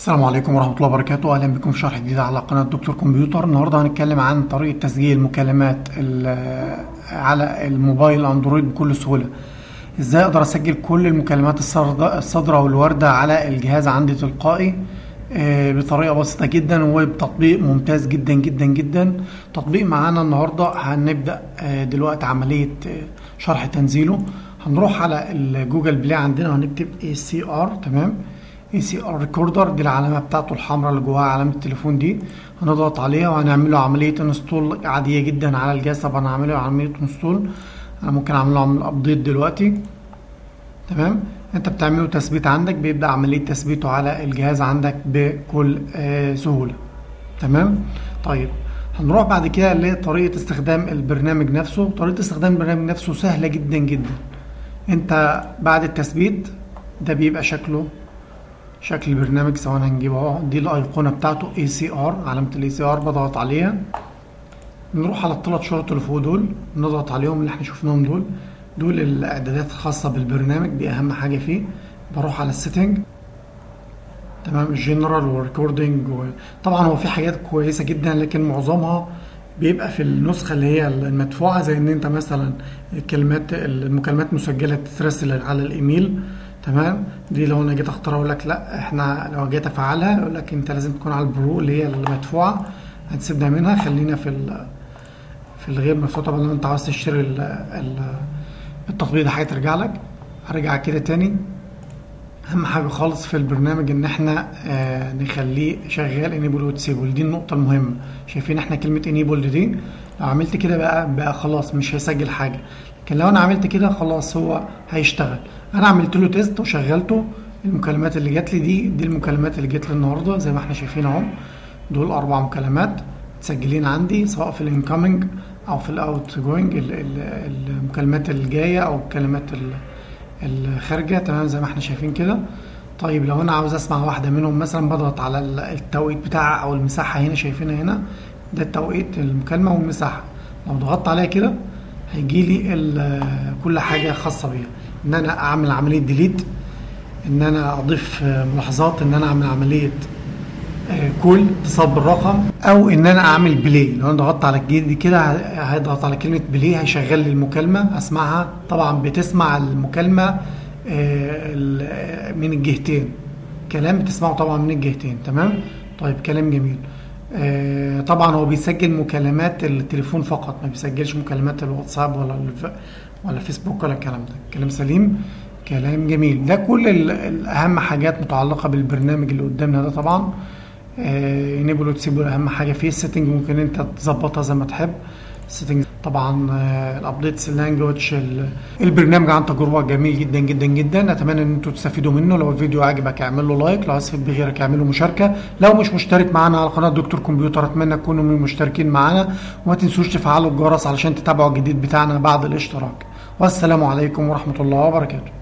السلام عليكم ورحمة الله وبركاته أهلا بكم في شرح جديد على قناة دكتور كمبيوتر النهاردة هنتكلم عن طريقة تسجيل مكالمات ال- على الموبايل أندرويد بكل سهولة إزاي أقدر أسجل كل المكالمات الصادرة الصادرة والواردة على الجهاز عندي تلقائي آه، بطريقة بسيطة جدا وبتطبيق ممتاز جدا جدا جدا تطبيق معانا النهاردة هنبدأ آه، دلوقتي عملية آه، شرح تنزيله هنروح على الجوجل بلاي عندنا وهنكتب ACR تمام اي سي ار ريكوردر دي العلامه بتاعته الحمراء اللي جواها علامه التليفون دي هنضغط عليها وهنعمل له عمليه انستول عاديه جدا على الجهاز طبعا هعمل له عمليه انستول انا ممكن اعمل له عمل ابديت دلوقتي تمام انت بتعمله تثبيت عندك بيبدا عمليه تثبيته على الجهاز عندك بكل آه سهوله تمام طيب هنروح بعد كده لطريقه استخدام البرنامج نفسه طريقه استخدام البرنامج نفسه سهله جدا جدا انت بعد التثبيت ده بيبقى شكله شكل البرنامج سواء هنجيبه اهو دي الايقونه بتاعته اي سي ار علامه الاي سي ار بضغط عليها نروح على الثلاث شروط اللي فوق دول نضغط عليهم اللي احنا شفناهم دول دول الاعدادات الخاصه بالبرنامج دي اهم حاجه فيه بروح على السيتنج تمام الجنرال والريكوردنج و... طبعا هو في حاجات كويسه جدا لكن معظمها بيبقى في النسخه اللي هي المدفوعه زي ان انت مثلا الكلمات المكالمات مسجله تترسل على الايميل تمام دي لو انا جيت اختار اقول لك لا احنا لو جيت افعلها يقول لك انت لازم تكون على البرو اللي هي المدفوعه هتسيبنا منها خلينا في ال... في الغير مدفوع طبعا لو انت عاوز تشتري ال... ال... التطبيق ده هيترجع لك هرجع كده تاني اهم حاجه خالص في البرنامج ان احنا آه نخليه شغال انيبل وتسيبل دي النقطه المهمه شايفين احنا كلمه انيبل دي لو عملت كده بقى بقى خلاص مش هيسجل حاجه لكن لو انا عملت كده خلاص هو هيشتغل انا عملت له تيست وشغلته المكالمات اللي جات لي دي دي المكالمات اللي جات لي النهارده زي ما احنا شايفين اهو دول اربع مكالمات متسجلين عندي سواء في الانكoming او في الاوت جوينج المكالمات الجايه او الكلمات الخارجه تمام زي ما احنا شايفين كده طيب لو انا عاوز اسمع واحده منهم مثلا بضغط على التوقيت بتاعها او المساحه هنا شايفينها هنا ده التوقيت المكالمه والمساحه لو ضغطت عليها كده هيجي لي كل حاجه خاصه بيها ان انا اعمل عمليه ديليت ان انا اضيف ملاحظات ان انا اعمل عمليه كول اتصال بالرقم او ان انا اعمل بلاي لو انا ضغطت على الجيل دي كده هيضغط على كلمه بلاي هيشغل لي المكالمه اسمعها طبعا بتسمع المكالمه من الجهتين كلام بتسمعه طبعا من الجهتين تمام طيب كلام جميل طبعا هو بيسجل مكالمات التليفون فقط ما بيسجلش مكالمات الواتساب ولا ولا فيسبوك ولا الكلام ده كلام سليم كلام جميل ده كل اهم حاجات متعلقه بالبرنامج اللي قدامنا ده طبعا انيبل وتسيبل اهم حاجه فيه السيتنج ممكن انت تظبطها زي ما تحب السيتنج طبعا الابديتس اللانجوج البرنامج عن تجربه جميل جدا جدا جدا اتمنى ان انتوا تستفيدوا منه لو الفيديو عجبك اعمل له لايك لو عايز تفيد بغيرك اعمل له مشاركه لو مش مشترك معانا على قناه دكتور كمبيوتر اتمنى تكونوا من المشتركين معانا وما تنسوش تفعلوا الجرس علشان تتابعوا الجديد بتاعنا بعد الاشتراك والسلام عليكم ورحمه الله وبركاته